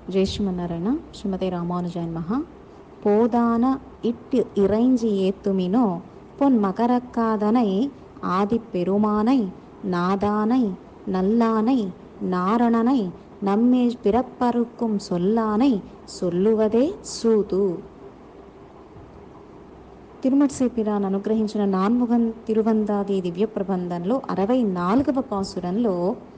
జయశ్రీమన్నారాయణ శ్రీమతి రామానుజాయన్ మహా போதான இட்டு இறைஞ்சி ஏத்துமினோ பொன் மகரக்காதனை ஆதி பெருமானை நாதானை நல்லானை நாரணனை நம்மே பிறப்பறுக்கும் சொல்லானை சொல்லுவదే సూదు తిరుమట్సై పిరాన్ అనుగ్రహించిన నాన్ముగన్ తిరువందాది దివ్య ప్రబంధంలో అరవై నాలుగవ పాసురంలో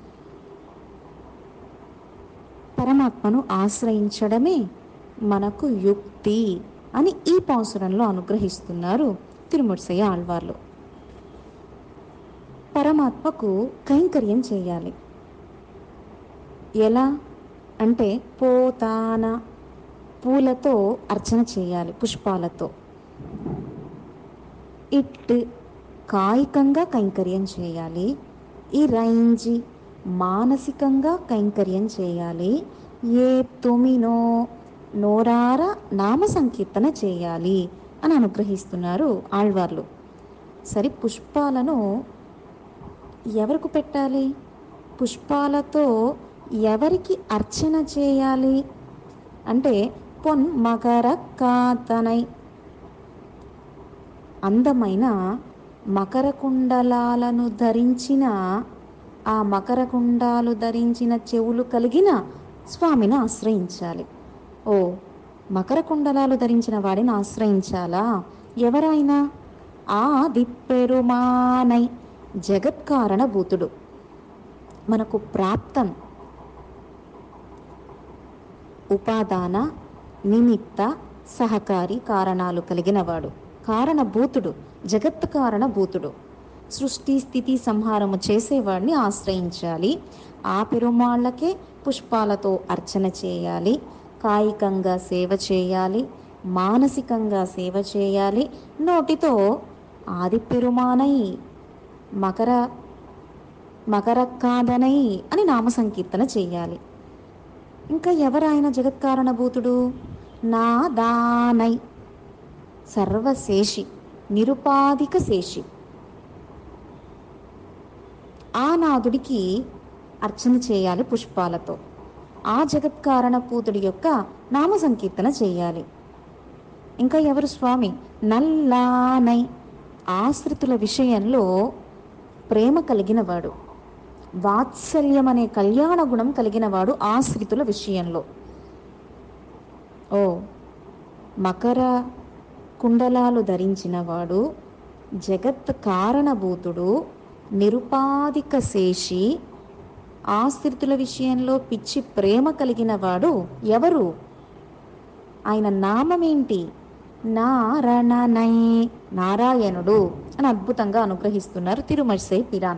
పరమాత్మను ఆశ్రయించడమే మనకు యుక్తి అని ఈ పాసురంలో అనుగ్రహిస్తున్నారు తిరుమూర్సయ్య ఆళ్వార్లు పరమాత్మకు కైంకర్యం చేయాలి ఎలా అంటే పోతాన పూలతో అర్చన చేయాలి పుష్పాలతో ఇట్ కాయికంగా కైంకర్యం చేయాలి ఈ రైంజి మానసికంగా కైంకర్యం చేయాలి ఏ తొమినో నోరార నామ సంకీర్తన చేయాలి అని అనుగ్రహిస్తున్నారు ఆళ్వార్లు సరే పుష్పాలను ఎవరికి పెట్టాలి పుష్పాలతో ఎవరికి అర్చన చేయాలి అంటే పొన్ మకర కాతనై అందమైన మకర కుండలాలను ధరించిన ఆ మకర కుండాలు ధరించిన చెవులు కలిగిన స్వామిని ఆశ్రయించాలి ఓ మకర కుండలాలు ధరించిన వాడిని ఆశ్రయించాలా ఎవరైనా ఆ దిప్పెరుమానై జగత్కారణ భూతుడు మనకు ప్రాప్తం ఉపాదాన నిమిత్త సహకారి కారణాలు కలిగినవాడు కారణభూతుడు జగత్ కారణభూతుడు సృష్టి స్థితి సంహారము చేసేవాడిని ఆశ్రయించాలి ఆ పెరుమాళ్ళకే పుష్పాలతో అర్చన చేయాలి కాయికంగా సేవ చేయాలి మానసికంగా సేవ చేయాలి నోటితో ఆది పెరుమానై మకర మకర కాదనై అని నామ సంకీర్తన చేయాలి ఇంకా ఎవరాయన జగత్కారణభూతుడు నా దానై సర్వశేషి నిరుపాధిక శేషి ఆ నాదుడికి అర్చన చేయాలి పుష్పాలతో ఆ జగత్కారణ పూతుడి యొక్క నామ సంకీర్తన చేయాలి ఇంకా ఎవరు స్వామి నల్లానై ఆశ్రితుల విషయంలో ప్రేమ కలిగినవాడు వాత్సల్యం అనే కళ్యాణ గుణం కలిగినవాడు ఆశ్రితుల విషయంలో ఓ మకర కుండలాలు ధరించినవాడు జగత్ కారణభూతుడు నిరుపాధిక శేషి ఆశ్రితుల విషయంలో పిచ్చి ప్రేమ కలిగిన వాడు ఎవరు ఆయన నామమేంటి నారణనై నారాయణుడు అని అద్భుతంగా అనుగ్రహిస్తున్నారు తిరుమర్సై పిరాన్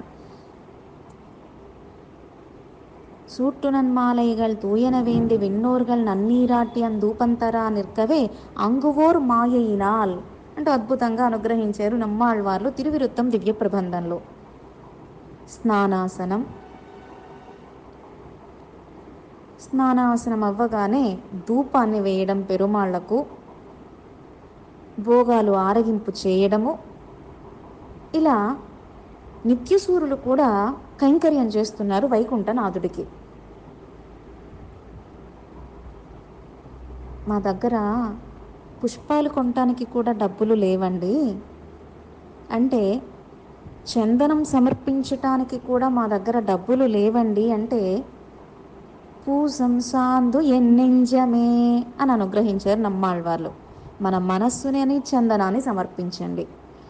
சூட்டுனன் மாலைகள் தூயன வேண்டி விண்ணோர்கள் நன்னீராட்டிయం దూపంతరా నిర్కవే అంగువోర్ మాయయినాల్ అంటూ అద్భుతంగా అనుగ్రహించారు నమ్మాళ్వార్లు తిరువిరుత్తం దివ్య ప్రబంధంలో స్నానాసనం స్నానాసనం అవ్వగానే ధూపాన్ని వేయడం పెరుమాళ్లకు భోగాలు ఆరగింపు చేయడము ఇలా నిత్యసూరులు కూడా కైంకర్యం చేస్తున్నారు వైకుంఠనాథుడికి మా దగ్గర పుష్పాలు కొనటానికి కూడా డబ్బులు లేవండి అంటే చందనం సమర్పించటానికి కూడా మా దగ్గర డబ్బులు లేవండి అంటే పూసంసాందు ఎన్నెంజమే అని అనుగ్రహించారు నమ్మాళ్ళవాళ్ళు మన మనస్సుని అని చందనాన్ని సమర్పించండి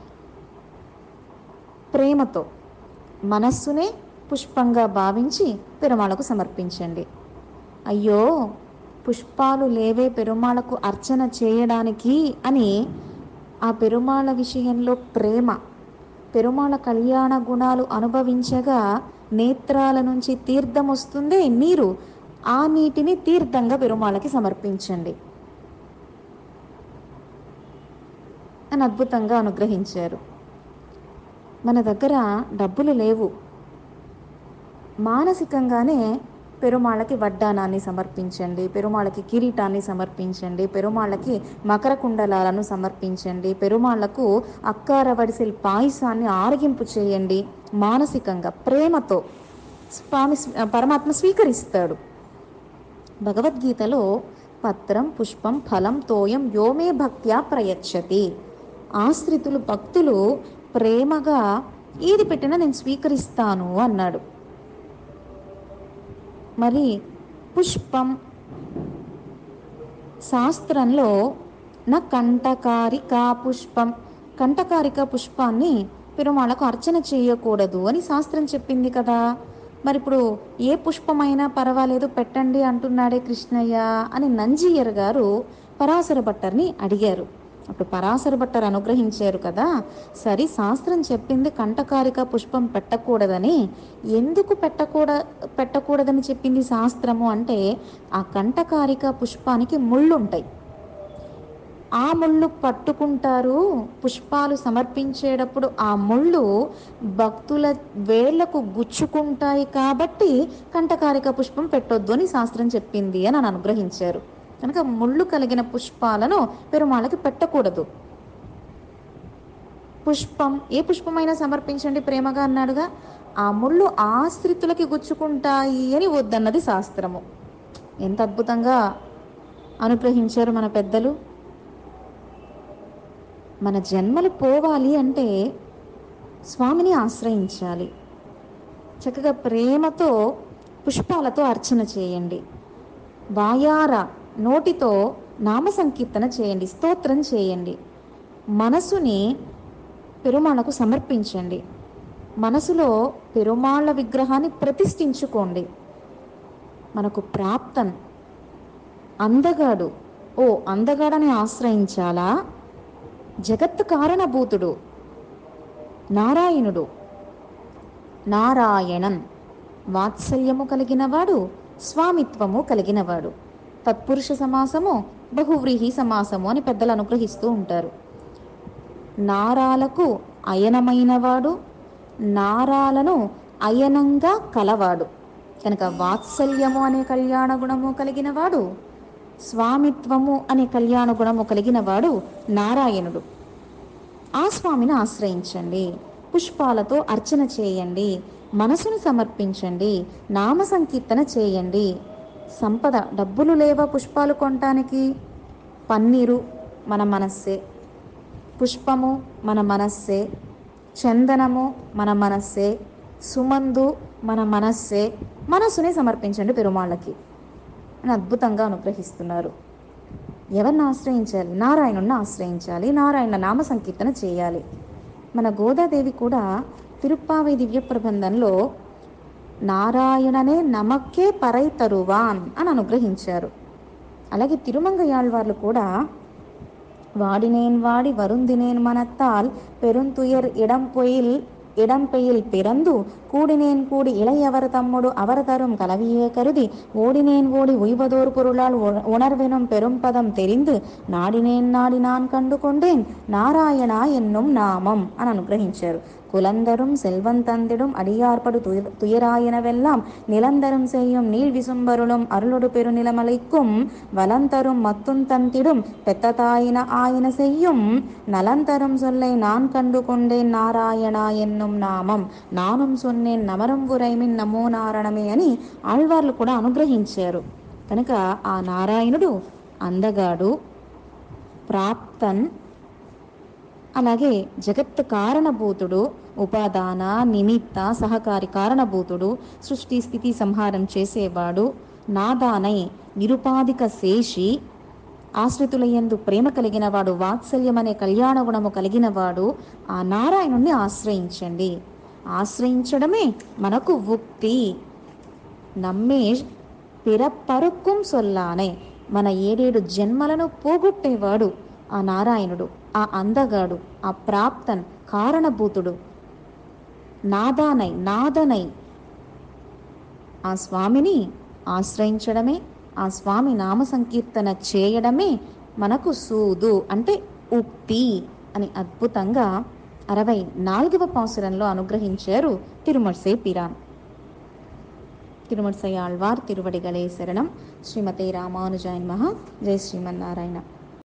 ప్రేమతో మనస్సునే పుష్పంగా భావించి పెరుమాళకు సమర్పించండి అయ్యో పుష్పాలు లేవే పెరుమాళకు అర్చన చేయడానికి అని ఆ పెరుమాళ విషయంలో ప్రేమ పెరుమాళ కళ్యాణ గుణాలు అనుభవించగా నేత్రాల నుంచి తీర్థం వస్తుంది మీరు ఆ నీటిని తీర్థంగా పెరుమాళకి సమర్పించండి అని అద్భుతంగా అనుగ్రహించారు మన దగ్గర డబ్బులు లేవు మానసికంగానే పెరుమాళ్ళకి వడ్డానాన్ని సమర్పించండి పెరుమాళ్ళకి కిరీటాన్ని సమర్పించండి పెరుమాళ్ళకి మకర కుండలాలను సమర్పించండి పెరుమాళ్లకు అక్కార వడిసెల్ పాయసాన్ని ఆరగింపు చేయండి మానసికంగా ప్రేమతో స్వామి పరమాత్మ స్వీకరిస్తాడు భగవద్గీతలో పత్రం పుష్పం ఫలం తోయం యోమే భక్త్యా ప్రయచ్చతి ఆశ్రితులు భక్తులు ప్రేమగా ఏది పెట్టినా నేను స్వీకరిస్తాను అన్నాడు మరి పుష్పం శాస్త్రంలో నా కంటకారికా పుష్పం కంటకారిక పుష్పాన్ని పెరుమాళకు అర్చన చేయకూడదు అని శాస్త్రం చెప్పింది కదా మరి ఇప్పుడు ఏ పుష్పమైనా పర్వాలేదు పెట్టండి అంటున్నాడే కృష్ణయ్య అని నంజీయర్ గారు పరాశర భట్టర్ని అడిగారు అప్పుడు పరాశర భట్టర్ అనుగ్రహించారు కదా సరే శాస్త్రం చెప్పింది కంటకారిక పుష్పం పెట్టకూడదని ఎందుకు పెట్టకూడ పెట్టకూడదని చెప్పింది శాస్త్రము అంటే ఆ కంటకారిక పుష్పానికి ముళ్ళు ఉంటాయి ఆ ముళ్ళు పట్టుకుంటారు పుష్పాలు సమర్పించేటప్పుడు ఆ ముళ్ళు భక్తుల వేళ్లకు గుచ్చుకుంటాయి కాబట్టి కంటకారిక పుష్పం పెట్టొద్దు అని శాస్త్రం చెప్పింది అని నన్ను అనుగ్రహించారు కనుక ముళ్ళు కలిగిన పుష్పాలను పెరుమాళకి పెట్టకూడదు పుష్పం ఏ పుష్పమైనా సమర్పించండి ప్రేమగా అన్నాడుగా ఆ ముళ్ళు ఆశ్రితులకి గుచ్చుకుంటాయి అని వద్దన్నది శాస్త్రము ఎంత అద్భుతంగా అనుగ్రహించారు మన పెద్దలు మన జన్మలు పోవాలి అంటే స్వామిని ఆశ్రయించాలి చక్కగా ప్రేమతో పుష్పాలతో అర్చన చేయండి వాయార నోటితో నామ సంకీర్తన చేయండి స్తోత్రం చేయండి మనసుని పెరుమాళకు సమర్పించండి మనసులో పెరుమాళ్ళ విగ్రహాన్ని ప్రతిష్ఠించుకోండి మనకు ప్రాప్తన్ అందగాడు ఓ అందగాడని ఆశ్రయించాలా జగత్ కారణభూతుడు నారాయణుడు నారాయణన్ వాత్సల్యము కలిగినవాడు స్వామిత్వము కలిగినవాడు తత్పురుష సమాసము బహువ్రీహి సమాసము అని పెద్దలు అనుగ్రహిస్తూ ఉంటారు నారాలకు అయనమైనవాడు నారాలను అయనంగా కలవాడు కనుక వాత్సల్యము అనే కళ్యాణ గుణము కలిగినవాడు స్వామిత్వము అనే కళ్యాణ గుణము కలిగినవాడు నారాయణుడు ఆ స్వామిని ఆశ్రయించండి పుష్పాలతో అర్చన చేయండి మనసును సమర్పించండి నామ సంకీర్తన చేయండి సంపద డబ్బులు లేవా పుష్పాలు కొనటానికి పన్నీరు మన మనస్సే పుష్పము మన మనస్సే చందనము మన మనస్సే సుమందు మన మనస్సే మనస్సునే సమర్పించండి పెరుమాళ్ళకి అని అద్భుతంగా అనుగ్రహిస్తున్నారు ఎవరిని ఆశ్రయించాలి నారాయణుడిని ఆశ్రయించాలి నారాయణ నామ సంకీర్తన చేయాలి మన గోదాదేవి కూడా తిరుప్పావై దివ్య ప్రబంధంలో నారాయణనే నమక్కే పరై తరువాన్ అని అనుగ్రహించారు అలాగే తిరుమంగయాళ్వార్లు కూడా வாடினேன் வாடி வருந்தினேன் மனத்தால் பெருந்துயர் இடம் பொயில் இடம் பெயில் பிறந்து கூடினேன் கூடி இளையவர் தம்முடு அவர் தரும் கலவியே கருதி ஓடினேன் ஓடி உய்வதோர் பொருளால் உண- உணர்வெனும் பெரும்பதம் தெரிந்து నాడినేన్ నాడి నాన్ కండు కొండేన్ నారాయణ ఎన్నుం నామం అని అనుగ్రహించారు కులందரும் செல்வந்தந்திடும் அடியார்படு துய- துயராயினவெல்லாம் நிலந்தரும் செய்யும் நீள் விசும்பருளும் அருளொடு பெருநிலமலைக்கும் வலந்தரும் மத்தும் தந்திடும் பெத்ததாயின ஆயின செய்யும் நலந்தரும் சொல்லை நான் கண்டு கொண்டேன் నారాయణ ఎన్నుం నామం నామం సొన్నేన్ నమరం గురైమిన్ నమో నారణమే అని ఆళ్వార్లు కూడా అనుగ్రహించారు కనుక ఆ నారాయణుడు అందగాడు ప్రాప్తన్ అలాగే జగత్ కారణభూతుడు ఉపాదాన నిమిత్త సహకారి కారణభూతుడు సృష్టి స్థితి సంహారం చేసేవాడు నాదానై నిరుపాధిక శేషి ఆశ్రితులయందు ప్రేమ కలిగినవాడు వాత్సల్యం అనే కళ్యాణ గుణము కలిగినవాడు ఆ నారాయణుణ్ణి ఆశ్రయించండి ఆశ్రయించడమే మనకు ఉక్తి నమ్మే పిరపరుక్కుం సొల్లానే మన ఏడేడు జన్మలను పోగొట్టేవాడు ఆ నారాయణుడు ఆ అందగాడు ఆ ప్రాప్తన్ కారణభూతుడు నాదానై నాదనై ఆ స్వామిని ఆశ్రయించడమే ఆ స్వామి నామ సంకీర్తన చేయడమే మనకు సూదు అంటే ఉక్తి అని అద్భుతంగా అరవై నాలుగవ పాసురంలో అనుగ్రహించారు తిరుమర్సే పిరాన్ తిరుమర్సై ఆళ్వార్ తిరువడిగలే శరణం శ్రీమతే రామానుజాయన్ మహా జై శ్రీమన్నారాయణ